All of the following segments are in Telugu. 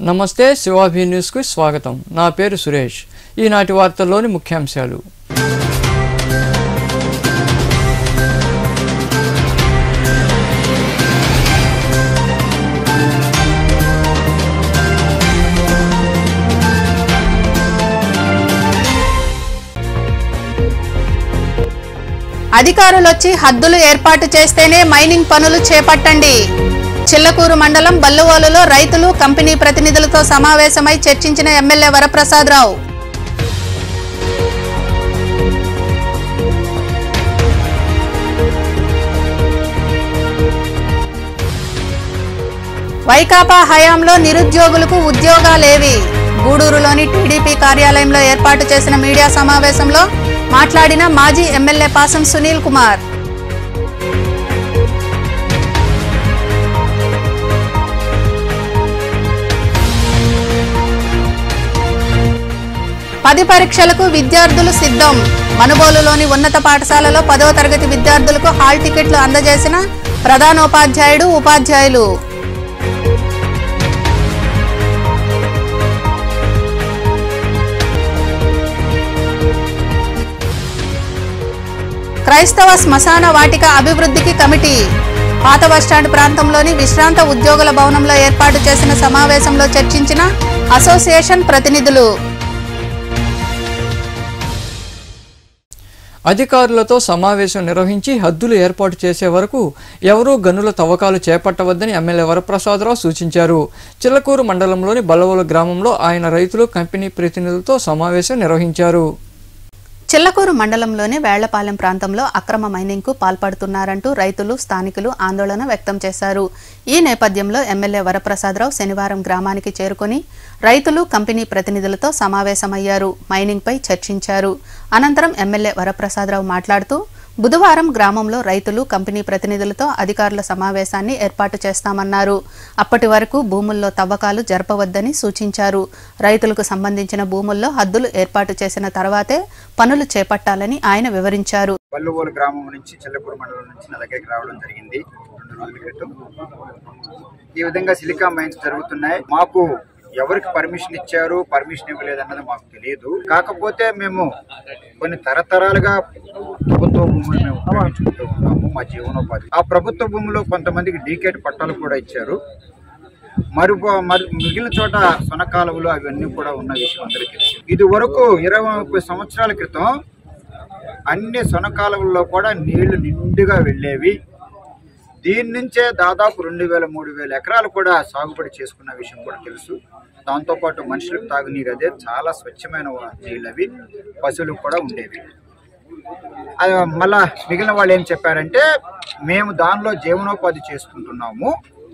నమస్తే శివాభి న్యూస్కు స్వాగతం నా పేరు సురేష్ ఈనాటి వార్తల్లోని ముఖ్యాంశాలు అధికారులొచ్చి హద్దులు ఏర్పాటు చేస్తేనే మైనింగ్ పనులు చేపట్టండి చిల్లకూరు మండలం బల్లువోలులో రైతులు కంపెనీ ప్రతినిధులతో సమావేశమై చర్చించిన ఎమ్మెల్యే వరప్రసాదరావు వైకాపా హయాంలో నిరుద్యోగులకు ఉద్యోగాలేవి గూడూరులోని టీడీపీ కార్యాలయంలో ఏర్పాటు చేసిన మీడియా సమావేశంలో మాట్లాడిన మాజీ ఎమ్మెల్యే పాసం సునీల్ కుమార్ పది పరీక్షలకు విద్యార్థులు సిద్ధం మనుబోలులోని ఉన్నత పాఠశాలలో పదవ తరగతి విద్యార్థులకు హాల్ టికెట్లు అందజేసిన ప్రధానోపాధ్యాయుడు ఉపాధ్యాయులు క్రైస్తవ శ్మశాన వాటిక అభివృద్ధికి కమిటీ పాత బస్టాండ్ ప్రాంతంలోని విశ్రాంత ఉద్యోగుల భవనంలో ఏర్పాటు చేసిన సమావేశంలో చర్చించిన అసోసియేషన్ ప్రతినిధులు అధికారులతో సమావేశం నిర్వహించి హద్దులు ఏర్పాటు చేసే వరకు ఎవరూ గనుల తవ్వకాలు చేపట్టవద్దని ఎమ్మెల్యే వరప్రసాదరావు సూచించారు చిల్లకూరు మండలంలోని బల్లవోలు గ్రామంలో ఆయన రైతులు కంపెనీ ప్రతినిధులతో సమావేశం నిర్వహించారు చిల్లకూరు మండలంలోని వేళ్లపాలెం ప్రాంతంలో అక్రమ మైనింగ్కు పాల్పడుతున్నారంటూ రైతులు స్థానికులు ఆందోళన వ్యక్తం చేశారు ఈ నేపథ్యంలో ఎమ్మెల్యే వరప్రసాదరావు శనివారం గ్రామానికి చేరుకుని రైతులు కంపెనీ ప్రతినిధులతో సమావేశమయ్యారు మైనింగ్పై చర్చించారు అనంతరం ఎమ్మెల్యే వరప్రసాదరావు మాట్లాడుతూ బుధవారం గ్రామంలో రైతులు కంపెనీ ప్రతినిధులతో అధికారుల సమావేశాన్ని ఏర్పాటు చేస్తామన్నారు అప్పటి వరకు భూముల్లో తవ్వకాలు జరపవద్దని సూచించారు రైతులకు సంబంధించిన భూముల్లో హద్దులు ఏర్పాటు చేసిన తర్వాతే పనులు చేపట్టాలని ఆయన వివరించారు పల్లువోలు గ్రామం నుంచి చిల్లకూరు మండలం నుంచి నా దగ్గరికి రావడం జరిగింది రెండు రోజుల క్రితం ఈ విధంగా సిలికా మైన్స్ జరుగుతున్నాయి మాకు ఎవరికి పర్మిషన్ ఇచ్చారు పర్మిషన్ ఇవ్వలేదు అన్నది మాకు తెలియదు కాకపోతే మేము కొన్ని తరతరాలుగా ప్రభుత్వ భూములు మేము ఉపయోగించుకుంటూ ఉన్నాము మా జీవనోపాధి ఆ ప్రభుత్వ భూములో కొంతమందికి డీకేట్ పట్టాలు కూడా ఇచ్చారు మరి మరి మిగిలిన చోట సొనకాలువలు అవన్నీ కూడా ఉన్న విషయం అందరికీ తెలుసు ఇది వరకు ఇరవై ముప్పై సంవత్సరాల క్రితం అన్ని సొనకాలువల్లో కూడా నీళ్లు నిండుగా వెళ్ళేవి దీని నుంచే దాదాపు రెండు వేల మూడు వేల ఎకరాలు కూడా సాగుబడి చేసుకున్న విషయం కూడా తెలుసు దాంతోపాటు మనుషులకు తాగునీరు అదే చాలా స్వచ్ఛమైన నీళ్ళు అవి పశువులకు కూడా ఉండేవి అది మళ్ళా మిగిలిన వాళ్ళు ఏం చెప్పారంటే మేము దానిలో జీవనోపాధి చేసుకుంటున్నాము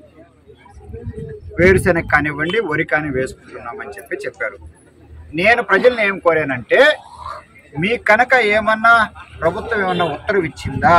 వేరుశెనగ కానివ్వండి వరి కాని వేసుకుంటున్నామని చెప్పి చెప్పారు నేను ప్రజల్ని ఏం కోరానంటే మీ కనుక ఏమన్నా ప్రభుత్వం ఏమన్నా ఉత్తర్వు ఇచ్చిందా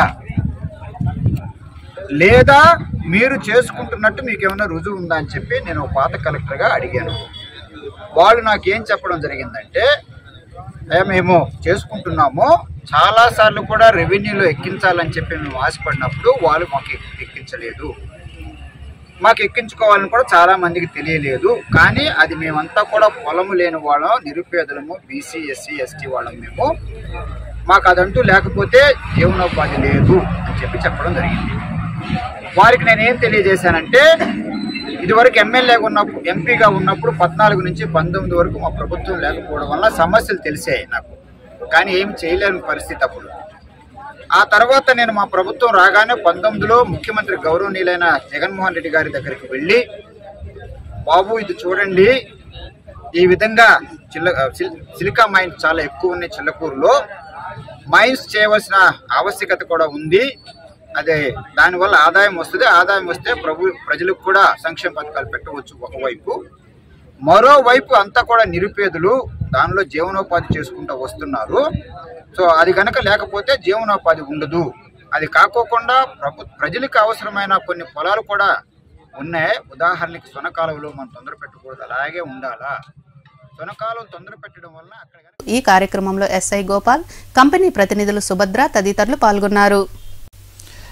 లేదా మీరు చేసుకుంటున్నట్టు మీకు ఏమైనా రుజువు ఉందా అని చెప్పి నేను ఒక పాత కలెక్టర్గా అడిగాను వాళ్ళు నాకు ఏం చెప్పడం జరిగిందంటే "ఏ, మేము చేసుకుంటున్నాము చాలాసార్లు కూడా రెవెన్యూలో ఎక్కించాలని చెప్పి మేము ఆశపడినప్పుడు వాళ్ళు మాకు ఎక్కి- ఎక్కించలేదు మాకు ఎక్కించుకోవాలని కూడా చాలా మందికి తెలియలేదు కానీ అది మేమంతా కూడా పొలము లేని వాళ్ళం నిరుపేదలము బీసీ ఎస్సీ ఎస్టీ వాళ్ళం మేము మాకు అదంటూ లేకపోతే జీవనోపాధి లేదు అని చెప్పి చెప్పడం జరిగింది వారికి నేను ఏం తెలియజేశానంటే ఇదివరకు ఎమ్మెల్యేగా ఉన్నప్పుడు ఎంపీగా ఉన్నప్పుడు పద్నాలుగు నుంచి పంతొమ్మిది వరకు మా ప్రభుత్వం లేకపోవడం వల్ల సమస్యలు తెలిసాయి నాకు కానీ ఏమి చేయలేని పరిస్థితి అప్పుడు ఆ తర్వాత నేను మా ప్రభుత్వం రాగానే పంతొమ్మిదిలో ముఖ్యమంత్రి గౌరవనీయులైన జగన్మోహన్ రెడ్డి గారి దగ్గరికి వెళ్ళి బాబు ఇది చూడండి ఈ విధంగా చిల్ల సిల్- సిలికా మైన్స్ చాలా ఎక్కువ ఉన్నాయి చిల్లకూరులో మైన్స్ చేయవలసిన ఆవశ్యకత కూడా ఉంది అదే దానివల్ల ఆదాయం వస్తుంది ఆదాయం వస్తే ప్రభు ప్రజలకు కూడా సంక్షేమ పథకాలు పెట్టవచ్చు ఒకవైపు మరోవైపు అంతా కూడా నిరుపేదలు దానిలో జీవనోపాధి చేసుకుంటూ వస్తున్నారు సో అది కనుక లేకపోతే జీవనోపాధి ఉండదు అది కాకోకుండా ప్రభు ప్రజలకు అవసరమైన కొన్ని పొలాలు కూడా ఉన్నాయి ఉదాహరణకి సొనకాలువలు మనం తొందర పెట్టకూడదు అలాగే ఉండాలా సొనకాలువ తొందర పెట్టడం వలన అక్కడ గనుక ఈ కార్యక్రమంలో ఎస్ఐ గోపాల్ కంపెనీ ప్రతినిధులు సుభద్ర తదితరులు పాల్గొన్నారు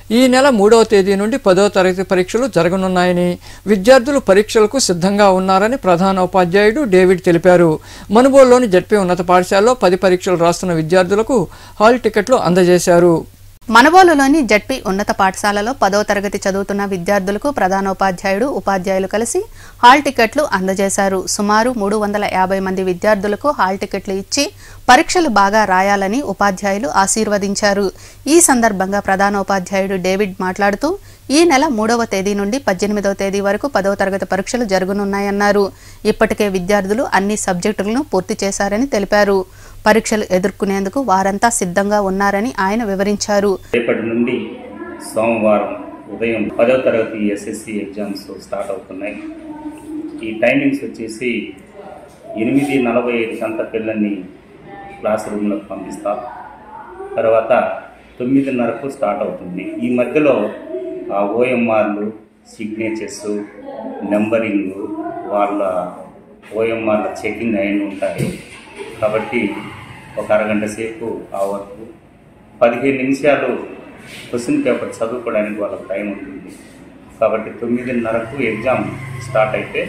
ఈ నెల మూడవ తేదీ నుండి పదవ తరగతి పరీక్షలు జరగనున్నాయని విద్యార్థులు పరీక్షలకు సిద్ధంగా ఉన్నారని ప్రధాన ఉపాధ్యాయుడు డేవిడ్ తెలిపారు మనుబోలులోని జడ్పీ ఉన్నత పాఠశాలలో పది పరీక్షలు రాస్తున్న విద్యార్థులకు హాల్ టికెట్లు అందజేశారు మనబోలులోని జడ్పీ ఉన్నత పాఠశాలలో పదో తరగతి చదువుతున్న విద్యార్థులకు ప్రధానోపాధ్యాయుడు ఉపాధ్యాయులు కలిసి హాల్ టికెట్లు అందజేశారు సుమారు మూడు వందల యాభై మంది విద్యార్థులకు హాల్ టికెట్లు ఇచ్చి పరీక్షలు బాగా రాయాలని ఉపాధ్యాయులు ఆశీర్వదించారు ఈ సందర్భంగా ప్రధానోపాధ్యాయుడు డేవిడ్ మాట్లాడుతూ ఈ నెల మూడవ తేదీ నుండి పద్దెనిమిదవ తేదీ వరకు పదవ తరగతి పరీక్షలు జరగనున్నాయన్నారు ఇప్పటికే విద్యార్థులు అన్ని సబ్జెక్టులను పూర్తి చేశారని తెలిపారు పరీక్షలు ఎదుర్కొనేందుకు వారంతా సిద్ధంగా ఉన్నారని ఆయన వివరించారు రేపటి నుండి సోమవారం ఉదయం పదో తరగతి ఎస్ఎస్సి ఎగ్జామ్స్ స్టార్ట్ అవుతున్నాయి ఈ టైమింగ్స్ వచ్చేసి ఎనిమిది నలభై ఐదు గంట పిల్లల్ని క్లాస్ రూమ్లోకి పంపిస్తాం తర్వాత తొమ్మిదిన్నరకు స్టార్ట్ అవుతుంది ఈ మధ్యలో ఆ ఓఎంఆర్లు సిగ్నేచర్స్ నెంబరింగ్ వాళ్ళ ఓఎంఆర్ల చెకింగ్ అయిన ఉంటాయి కాబట్టి ఒక అరగంట సేపు ఆ వర్క్ పదిహేను నిమిషాలు క్వశ్చన్ పేపర్ చదువుకోవడానికి వాళ్ళకి టైం ఉంటుంది కాబట్టి తొమ్మిదిన్నరకు ఎగ్జామ్ స్టార్ట్ అయితే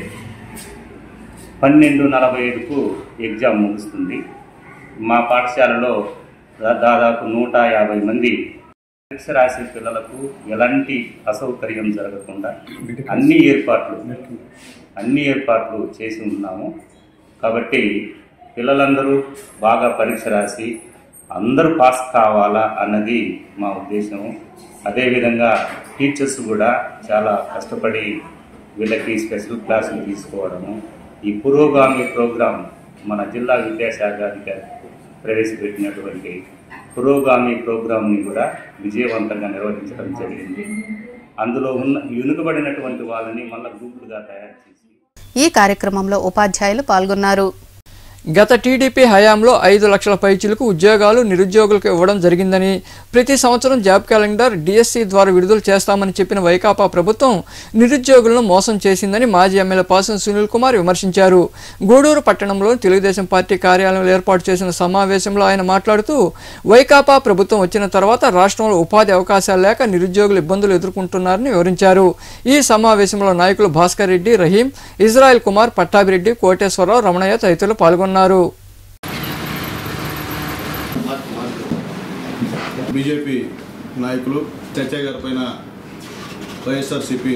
పన్నెండు నలభై ఐదుకు ఎగ్జామ్ ముగుస్తుంది మా పాఠశాలలో దా- దాదాపు నూట యాభై మంది పరీక్ష రాసే పిల్లలకు ఎలాంటి అసౌకర్యం జరగకుండా అన్ని ఏర్పాట్లు అన్ని ఏర్పాట్లు చేసి ఉన్నాము కాబట్టి పిల్లలందరూ బాగా పరీక్ష రాసి అందరూ పాస్ కావాలా అన్నది మా ఉద్దేశము అదేవిధంగా టీచర్స్ కూడా చాలా కష్టపడి వీళ్ళకి స్పెషల్ క్లాసులు తీసుకోవడము ఈ పురోగామి ప్రోగ్రాం మన జిల్లా విద్యాశాఖ అధికారి ప్రవేశపెట్టినటువంటి పురోగామి ప్రోగ్రాంని కూడా విజయవంతంగా నిర్వహించడం జరిగింది అందులో ఉన్న వెనుకబడినటువంటి వాళ్ళని మళ్ళీ గ్రూపులుగా తయారు చేసి ఈ కార్యక్రమంలో ఉపాధ్యాయులు పాల్గొన్నారు గత టీడీపీ హయాంలో ఐదు లక్షల పైచీలకు ఉద్యోగాలు నిరుద్యోగులకు ఇవ్వడం జరిగిందని ప్రతి సంవత్సరం జాబ్ క్యాలెండర్ డిఎస్సి ద్వారా విడుదల చేస్తామని చెప్పిన వైకాపా ప్రభుత్వం నిరుద్యోగులను మోసం చేసిందని మాజీ ఎమ్మెల్యే పాసం సునీల్ కుమార్ విమర్శించారు గూడూరు పట్టణంలో తెలుగుదేశం పార్టీ కార్యాలయంలో ఏర్పాటు చేసిన సమావేశంలో ఆయన మాట్లాడుతూ వైకాపా ప్రభుత్వం వచ్చిన తర్వాత రాష్ట్రంలో ఉపాధి అవకాశాలు లేక నిరుద్యోగులు ఇబ్బందులు ఎదుర్కొంటున్నారని వివరించారు ఈ సమావేశంలో నాయకులు భాస్కర్ రెడ్డి రహీం ఇజ్రాయెల్ కుమార్ పట్టాభిరెడ్డి కోటేశ్వరరావు రమణయ్య తదితరులు పాల్గొన్నారు బీజేపీ నాయకులు చర్చ గారి పైన వైఎస్ఆర్సిపి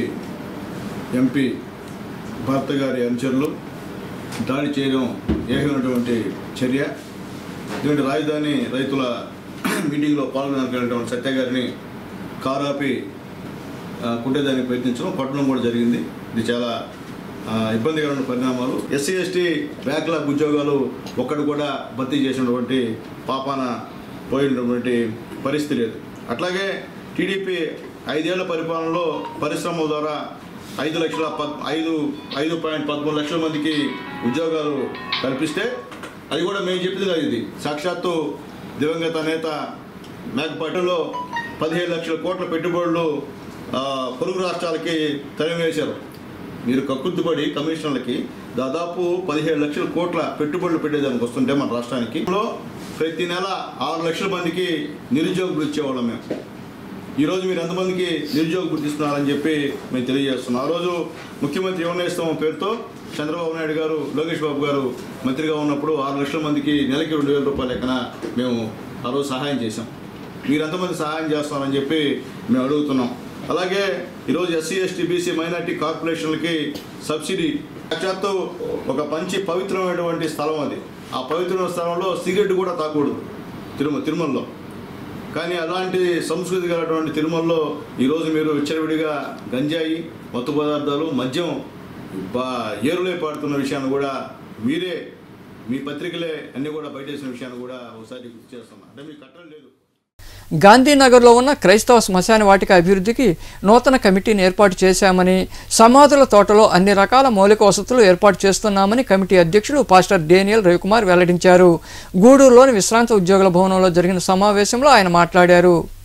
ఎంపీ భర్త గారి అనుచరులు దాడి చేయడం ఏకమైనటువంటి చర్య ఇటువంటి రాజధాని రైతుల మీటింగ్లో పాల్గొనటువంటి సత్య గారిని కారాపి ఆ, కుట్టేదానికి ప్రయత్నించడం పట్టణం కూడా జరిగింది ఇది చాలా ఆ, ఇబ్బందికరమైన పరిణామాలు ఎస్సీ ఎస్టీ బ్యాక్లాగ్ ఉద్యోగాలు ఒక్కడు కూడా భర్తీ చేసినటువంటి పాపాన పోయినటువంటి పరిస్థితి లేదు అట్లాగే టీడీపీ ఐదేళ్ల పరిపాలనలో పరిశ్రమల ద్వారా ఐదు లక్షల పద్ ఐదు ఐదు పాయింట్ పదమూడు లక్షల మందికి ఉద్యోగాలు కల్పిస్తే అది కూడా మేము చెప్పింది కాదు ఇది సాక్షాత్తు దివంగత నేత మేకపాటిలో పదిహేను లక్షల కోట్ల పెట్టుబడులు ఆ, పొరుగు రాష్ట్రాలకి తరిమివేశారు మీరు కక్కుర్తిపడి కమిషనర్లకి దాదాపు పదిహేడు లక్షల కోట్ల పెట్టుబడులు పెట్టేదానికి వస్తుంటే మన రాష్ట్రానికి లో ప్రతి నెల ఆరు లక్షల మందికి నిరుద్యోగులు ఇచ్చేవాళ్ళం మేము ఈరోజు మీరు ఎంతమందికి నిరుద్యోగ గుర్తిస్తున్నారని చెప్పి మేము తెలియజేస్తున్నాం ఆ రోజు ముఖ్యమంత్రి యువనేస్తం పేరుతో చంద్రబాబు నాయుడు గారు లోకేష్ బాబు గారు మంత్రిగా ఉన్నప్పుడు ఆరు లక్షల మందికి నెలకి రెండు వేల రూపాయల లెక్కన మేము ఆ రోజు సహాయం చేశాం మీరు ఎంతమంది సహాయం చేస్తున్నారని చెప్పి మేము అడుగుతున్నాం అలాగే ఈరోజు ఎస్సీ ఎస్టీ బీసీ మైనార్టీ కార్పొరేషన్లకి సబ్సిడీ సాక్షాత్తు ఒక మంచి పవిత్రమైనటువంటి స్థలం అది ఆ పవిత్రమైన స్థలంలో సిగరెట్ కూడా తాకూడదు తిరుమల తిరుమలలో కానీ అలాంటి సంస్కృతి గలటువంటి తిరుమలలో ఈరోజు మీరు విచ్చలవిడిగా గంజాయి మత్తు పదార్థాలు మద్యం బా ఏరులే పాడుతున్న విషయాన్ని కూడా మీరే మీ పత్రికలే అన్నీ కూడా బయటేసిన విషయాన్ని కూడా ఒకసారి గుర్తు చేస్తున్నా అంటే మీకు కట్టడం లేదు గాంధీనగర్లో ఉన్న క్రైస్తవ శ్మశాన వాటిక అభివృద్ధికి నూతన కమిటీని ఏర్పాటు చేశామని సమాధుల తోటలో అన్ని రకాల మౌలిక వసతులు ఏర్పాటు చేస్తున్నామని కమిటీ అధ్యక్షుడు పాస్టర్ డేనియల్ రవికుమార్ వెల్లడించారు గూడూరులోని విశ్రాంత ఉద్యోగుల భవనంలో జరిగిన సమావేశంలో ఆయన మాట్లాడారు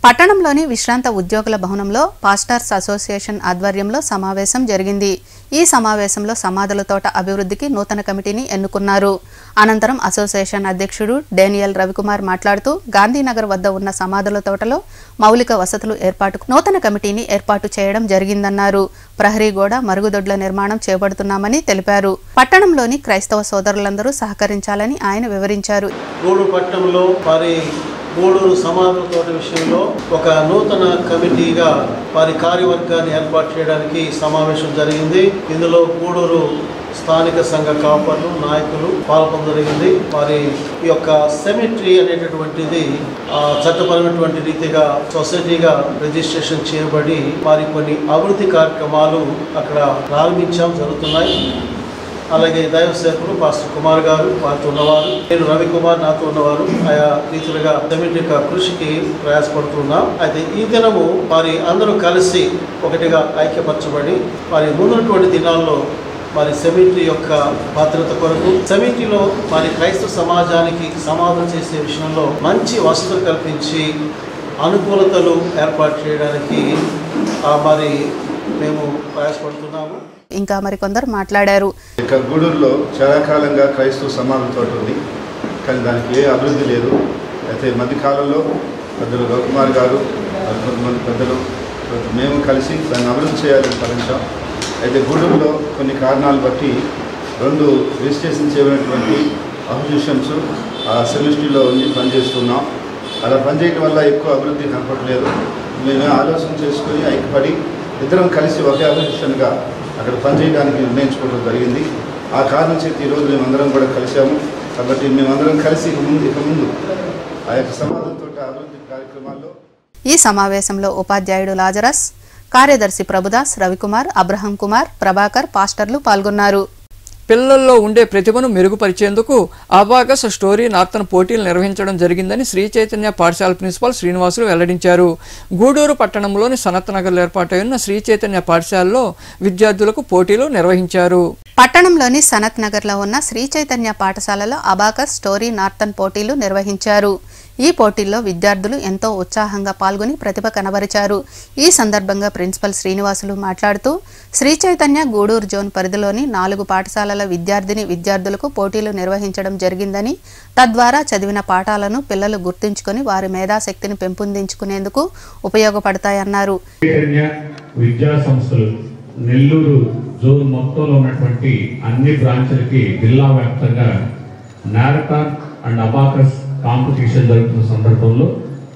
పట్టణంలోని విశ్రాంత ఉద్యోగుల భవనంలో పాస్టర్స్ అసోసియేషన్ ఆధ్వర్యంలో సమావేశం జరిగింది ఈ సమావేశంలో సమాధుల తోట అభివృద్ధికి నూతన కమిటీని ఎన్నుకున్నారు అనంతరం అసోసియేషన్ అధ్యక్షుడు డేనియల్ రవికుమార్ మాట్లాడుతూ గాంధీనగర్ వద్ద ఉన్న సమాధుల తోటలో మౌలిక వసతులు ఏర్పాటుకు నూతన కమిటీని ఏర్పాటు చేయడం జరిగిందన్నారు ప్రహరీ గోడ మరుగుదొడ్ల నిర్మాణం చేపడుతున్నామని తెలిపారు పట్టణంలోని క్రైస్తవ సోదరులందరూ సహకరించాలని ఆయన వివరించారు గూడూరు పట్టణంలో వారి గూడూరు సమాధుల తోట విషయంలో ఒక నూతన కమిటీగా వారి కార్యవర్గాన్ని ఏర్పాటు చేయడానికి సమావేశం జరిగింది ఇందులో గూడూరు స్థానిక సంఘ కాపర్లు నాయకులు పాల్గొనడం జరిగింది వారి ఈ యొక్క సెమిట్రీ అనేటటువంటిది ఆ, చట్టపరమైనటువంటి రీతిగా సొసైటీగా రిజిస్ట్రేషన్ చేయబడి వారి కొన్ని అభివృద్ధి కార్యక్రమాలు అక్కడ ప్రారంభించాం జరుగుతున్నాయి అలాగే దైవ సేవకులు పాస్టర్ కుమార్ గారు వారితో ఉన్నవారు నేను రవి కుమార్ నాతో ఉన్నవారు ఆయా రీతిలుగా సెమిట్ యొక్క కృషికి ప్రయాసపడుతున్నాం అయితే ఈ దినము వారి అందరూ కలిసి ఒకటిగా ఐక్యపరచబడి వారి ముందున్నటువంటి దినాల్లో మరి సెమిట్రీ యొక్క భద్రత కొరకు సెమిట్రీలో మరి క్రైస్తవ సమాజానికి సమాధానం చేసే విషయంలో మంచి వసతులు కల్పించి అనుకూలతలు ఏర్పాటు చేయడానికి ఆ, మరి మేము ప్రయాసపడుతున్నాము ఇంకా మరికొందరు మాట్లాడారు ఇక గూడూరులో చాలా కాలంగా క్రైస్తవ సమాధి తోట ఉంది కానీ దానికి ఏ అభివృద్ధి లేదు అయితే మధ్య కాలంలో పెద్దలు రవికుమార్ గారు మరి కొంతమంది పెద్దలు కొంత మేము కలిసి దాన్ని అభివృద్ధి చేయాలని తలంచాం అయితే గూడూరులో కొన్ని కారణాలు బట్టి రెండు రిజిస్ట్రేషన్ చేయబడినటువంటి అపోజిషన్స్ ఆ సెమిస్ట్రీలో ఉండి పనిచేస్తున్నాం అలా పనిచేయడం వల్ల ఎక్కువ అభివృద్ధి కనపడలేదు మేము ఆలోచన చేసుకొని ఐక్యపడి ఇద్దరం కలిసి ఒకే అపోజిషన్గా అక్కడ పనిచేయడానికి నిర్ణయించుకోవడం జరిగింది ఆ కారణం చేతి ఈరోజు మేమందరం కూడా కలిసాము కాబట్టి మేమందరం కలిసి ఇక ముందు ఇక ముందు ఆ యొక్క సమాజంతో అభివృద్ధి కార్యక్రమాల్లో ఈ సమావేశంలో ఉపాధ్యాయుడు లాజరస్ కార్యదర్శి ప్రభుదాస్ రవికుమార్ అబ్రహం కుమార్ ప్రభాకర్ పాస్టర్లు పాల్గొన్నారు పిల్లల్లో ఉండే ప్రతిభను మెరుగుపరిచేందుకు అబాగస్ స్టోరీ నార్తన్ పోటీలు నిర్వహించడం జరిగిందని శ్రీ చైతన్య పాఠశాల ప్రిన్సిపాల్ శ్రీనివాసులు వెల్లడించారు గూడూరు పట్టణంలోని సనత్ నగర్లో ఏర్పాటైన శ్రీ చైతన్య పాఠశాలలో విద్యార్థులకు పోటీలు నిర్వహించారు పట్టణంలోని సనత్ నగర్లో ఉన్న శ్రీ చైతన్య పాఠశాలలో అబాకస్ స్టోరీ నార్తన్ పోటీలు నిర్వహించారు ఈ పోటీల్లో విద్యార్థులు ఎంతో ఉత్సాహంగా పాల్గొని ప్రతిభ కనబరిచారు ఈ సందర్భంగా ప్రిన్సిపల్ శ్రీనివాసులు మాట్లాడుతూ శ్రీ చైతన్య గూడూరు జోన్ పరిధిలోని నాలుగు పాఠశాలల విద్యార్థిని విద్యార్థులకు పోటీలు నిర్వహించడం జరిగిందని తద్వారా చదివిన పాఠాలను పిల్లలు గుర్తుంచుకొని వారి మేధాశక్తిని పెంపొందించుకునేందుకు ఉపయోగపడతాయన్నారు చైతన్య విద్యా సంస్థలు నెల్లూరు జోన్ మొత్తంలో ఉన్నటువంటి అన్ని బ్రాంచ్లకి జిల్లా వ్యాప్తంగా మ్యారథాన్ అండ్ అబాకస్ కాంపిటీషన్ జరుగుతున్న సందర్భంలో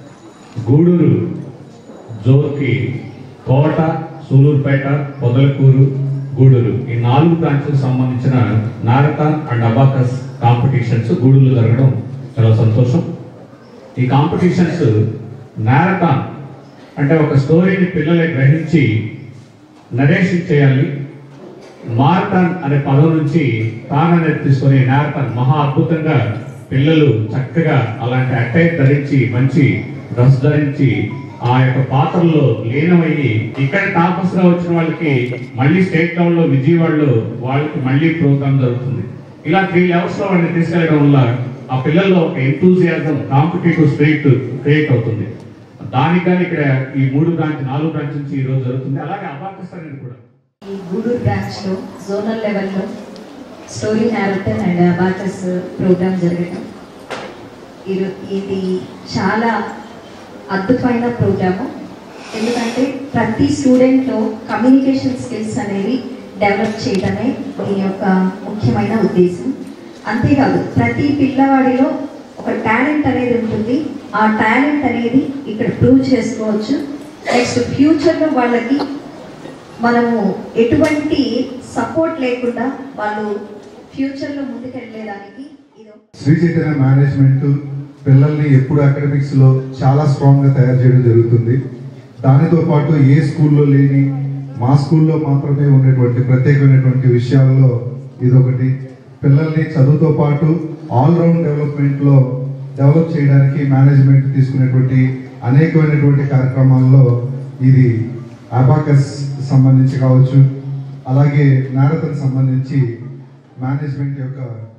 గూడూరు జోన్కి కోట సూలూరుపేట పొదలకూరు గూడూరు ఈ నాలుగు బ్రాంచ్లకు సంబంధించిన మ్యారథాన్ అండ్ అబాకస్ కాంపిటీషన్స్ గూడూరులో జరగడం చాలా సంతోషం ఈ కాంపిటీషన్స్ మ్యారథాన్ అంటే ఒక స్టోరీని పిల్లలే గ్రహించి నరేషన్ చేయాలి మారథాన్ అనే పదం నుంచి తాన్ అనేది తీసుకొని మ్యారథాన్ మహా అద్భుతంగా పిల్లలు చక్కగా అలాంటి అటైర్ ధరించి మంచి డ్రెస్ ధరించి ఆ యొక్క పాత్రల్లో లీనమయ్యి ఇక్కడ టాపర్స్ గా వచ్చిన వాళ్ళకి మళ్ళీ స్టేట్ లెవెల్ లో విజయవాడలో వాళ్ళకి మళ్ళీ ప్రోగ్రామ్ జరుగుతుంది ఇలా త్రీ లెవెల్స్ లో వాళ్ళని తీసుకెళ్ళడం వల్ల ఆ పిల్లల్లో ఒక ఎంతూజియాజం కాంపిటేటివ్ స్పిరిట్ క్రియేట్ అవుతుంది దానికి కానీ ఇక్కడ ఈ మూడు బ్రాంచ్ నాలుగు బ్రాంచ్ నుంచి ఈ రోజు జరుగుతుంది అలాగే అబాకస్ అనేది కూడా ఈ గూడూరు బ్రాంచ్లో జోనల్ లెవెల్లో story marathon and abacus programme జరగటం ఇరు- ఇది చాలా అద్భుతమైన ప్రోగ్రాము ఎందుకంటే ప్రతి స్టూడెంట్లో కమ్యూనికేషన్ స్కిల్స్ అనేవి డెవలప్ చేయడమే దీని యొక్క ముఖ్యమైన ఉద్దేశం అంతేకాదు ప్రతి పిల్లవాడిలో ఒక టాలెంట్ అనేది ఉంటుంది ఆ టాలెంట్ అనేది ఇక్కడ ప్రూవ్ చేసుకోవచ్చు నెక్స్ట్ ఫ్యూచర్లో వాళ్ళకి మనము ఎటువంటి సపోర్ట్ లేకుండా వాళ్ళు ఫ్యూచర్లో ముందుకెళ్ళేదానికి ఇది శ్రీ చైతన్య మేనేజ్మెంట్ పిల్లల్ని ఎప్పుడు అకాడమిక్స్ లో చాలా స్ట్రాంగ్ గా తయారు చేయడం జరుగుతుంది దానితో పాటు ఏ స్కూల్లో లేని మా స్కూల్లో మాత్రమే ఉన్నటువంటి ప్రత్యేకమైనటువంటి విషయాల్లో ఇదొకటి పిల్లల్ని చదువుతో పాటు ఆల్ రౌండ్ డెవలప్మెంట్ లో డెవలప్ చేయడానికి మేనేజ్మెంట్ తీసుకునేటువంటి అనేకమైనటువంటి కార్యక్రమాల్లో ఇది అబాకస్ సంబంధించి కావచ్చు అలాగే మ్యారథన్ సంబంధించి మేనేజ్మెంట్ యొక్క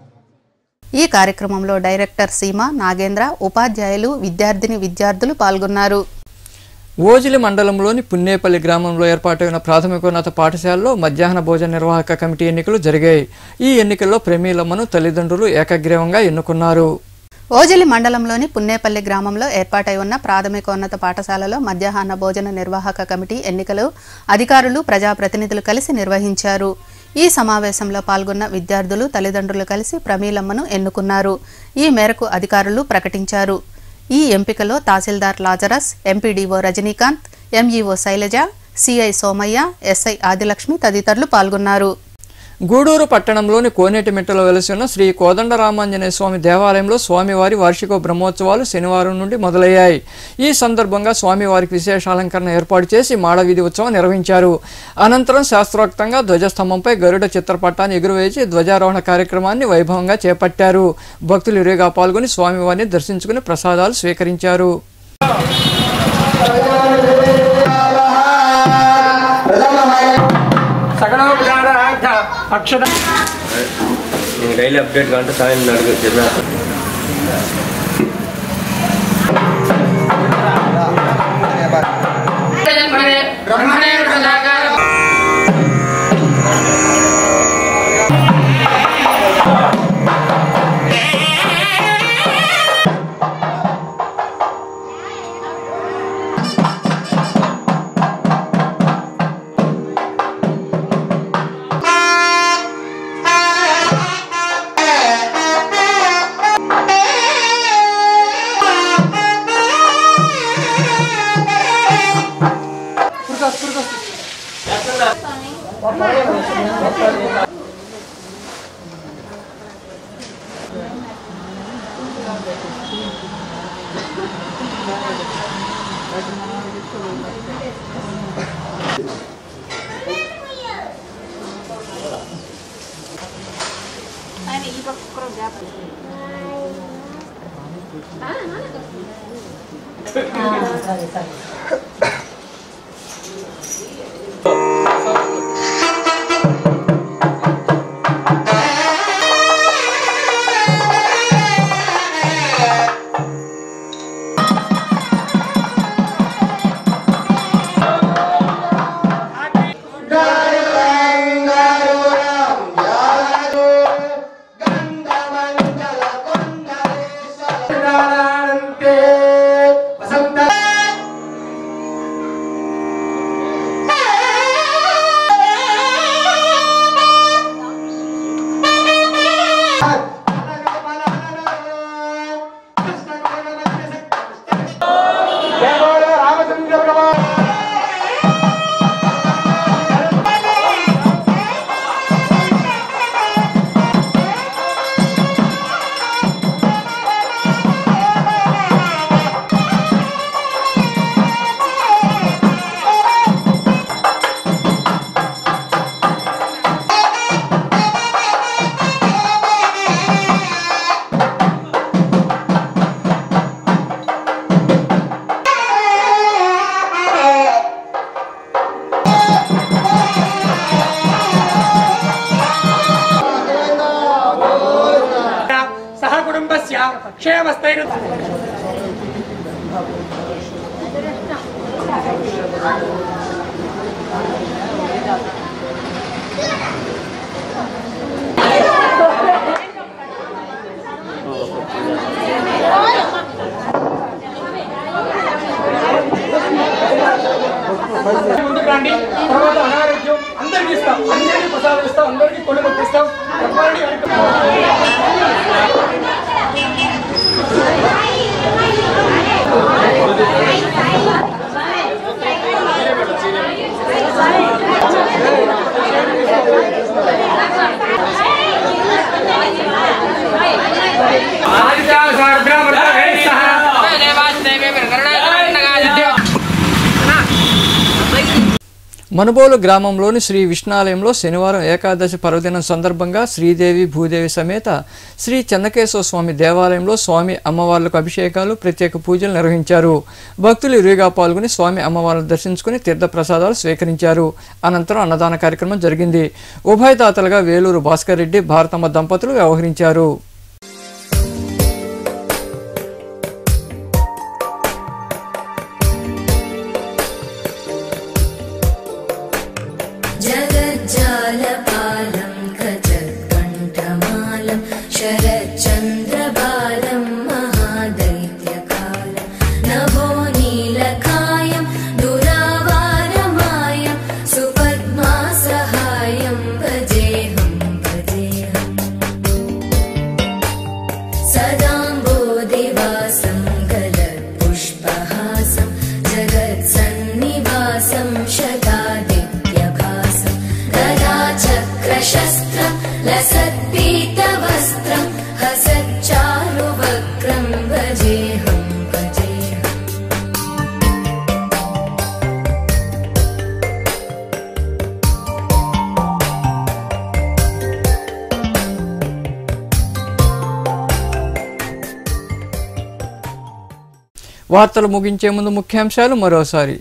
ఈ కార్యక్రమంలో డైరెక్టర్ సీమ నాగేంద్ర ఉపాధ్యాయులు విద్యార్థిని విద్యార్థులు పాల్గొన్నారు ఓజిలి మండలంలోని పున్నేపల్లి గ్రామంలో ఏర్పాటైన ప్రాథమికోన్నత పాఠశాలలో మధ్యాహ్న భోజన నిర్వాహక కమిటీ ఎన్నికలు జరిగాయి ఈ ఎన్నికల్లో ప్రమీలమ్మను తల్లిదండ్రులు ఏకగ్రీవంగా ఎన్నుకున్నారు ఓజిలి మండలంలోని పున్నేపల్లి గ్రామంలో ఏర్పాటై ఉన్న ప్రాథమికోన్నత పాఠశాలలో మధ్యాహ్న భోజన నిర్వాహక కమిటీ ఎన్నికలు అధికారులు ప్రజాప్రతినిధులు కలిసి నిర్వహించారు ఈ సమావేశంలో పాల్గొన్న విద్యార్థులు తల్లిదండ్రులు కలిసి ప్రమీలమ్మను ఎన్నుకున్నారు ఈ మేరకు అధికారులు ప్రకటించారు ఈ ఎంపికలో తహసీల్దార్ Lazarus MPDO Rajinikanth MEO Sailaja CI Somaiah SI Adilakshmi తదితరులు పాల్గొన్నారు గూడూరు పట్టణంలోని కోనేటిమిట్టలో వెలసి ఉన్న శ్రీ కోదండరామాంజనేయ స్వామి దేవాలయంలో స్వామివారి వార్షిక బ్రహ్మోత్సవాలు శనివారం నుండి మొదలయ్యాయి ఈ సందర్భంగా స్వామివారికి విశేష అలంకరణ ఏర్పాటు చేసి మాడవీధి ఉత్సవం నిర్వహించారు అనంతరం శాస్త్రోక్తంగా ధ్వజస్తంభంపై గరుడ చిత్రపటాన్ని ఎగురవేసి ధ్వజారోహణ కార్యక్రమాన్ని వైభవంగా చేపట్టారు భక్తులు ఇరుగా పాల్గొని స్వామివారిని దర్శించుకుని ప్రసాదాలు స్వీకరించారు అక్షర డైలీ అప్డేట్ కంటే సాయం అడుగు చెప్పిన సహ కుటుంబస్య క్షేమస్థైర్య ముందుకు రండి తర్వాత అనారోగ్యం అందరికి ఇస్తాం అందరికీ ప్రసాదం ఇస్తాం అందరికీ కొడుకు ఇస్తాం చెప్పండి మనుబోలు గ్రామంలోని శ్రీ విష్ణాలయంలో శనివారం ఏకాదశి పర్వదినం సందర్భంగా శ్రీదేవి భూదేవి సమేత శ్రీ చెన్నకేశ్వర స్వామి దేవాలయంలో స్వామి అమ్మవార్లకు అభిషేకాలు ప్రత్యేక పూజలు నిర్వహించారు భక్తులు ఇరుగా పాల్గొని స్వామి అమ్మవార్లను దర్శించుకుని తీర్థప్రసాదాలు స్వీకరించారు అనంతరం అన్నదాన కార్యక్రమం జరిగింది ఉభయదాతలుగా వేలూరు భాస్కర్ రెడ్డి భారతమ్మ దంపతులు వ్యవహరించారు शस्त्रम् लसत्पीतवस्त्रम् हसच्चारुवक्त्रम् भजेऽहम् भजेऽहम् వార్తలు ముగించే ముందు ముఖ్యాంశాలు మరోసారి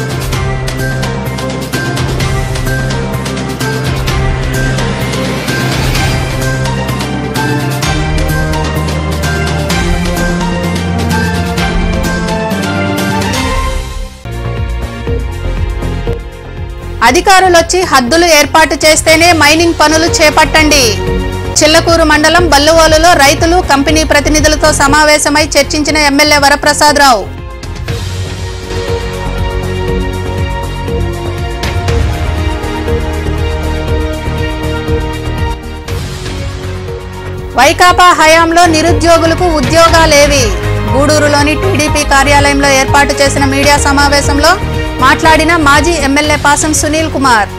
అధికారులొచ్చి హద్దులు ఏర్పాటు చేస్తేనే మైనింగ్ పనులు చేపట్టండి చిల్లకూరు మండలం బల్లువోలులో రైతులు కంపెనీ ప్రతినిధులతో సమావేశమై చర్చించిన ఎమ్మెల్యే వరప్రసాదరావు వైకాపా హయాంలో నిరుద్యోగులకు ఉద్యోగాలేవి గూడూరులోని టీడీపీ కార్యాలయంలో ఏర్పాటు చేసిన మీడియా సమావేశంలో మాట్లాడిన మాజీ ఎమ్మెల్యే పాసం సునీల్ కుమార్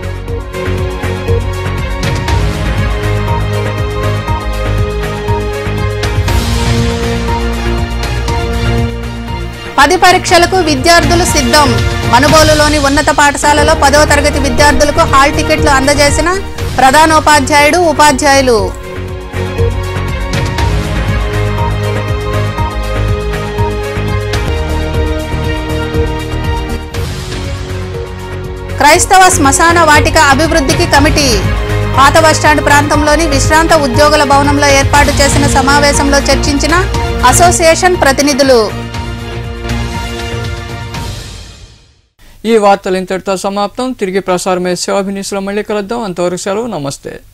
పది పరీక్షలకు విద్యార్థులు సిద్ధం మనుబోలులోని ఉన్నత పాఠశాలలో పదవ తరగతి విద్యార్థులకు హాల్ టికెట్లు అందజేసిన ప్రధానోపాధ్యాయుడు ఉపాధ్యాయులు క్రైస్తవ శ్మశాన వాటిక అభివృద్ధికి కమిటీ పాత బస్టాండ్ ప్రాంతంలోని విశ్రాంత ఉద్యోగుల భవనంలో ఏర్పాటు చేసిన సమావేశంలో చర్చించిన అసోసియేషన్ ప్రతినిధులు ఈ వార్తలు ఇంతటితో సమాప్తం తిరిగి ప్రసారమయ్యే శివాభినీసులో మళ్ళీ కలుద్దాం అంతవరకు సెలవు నమస్తే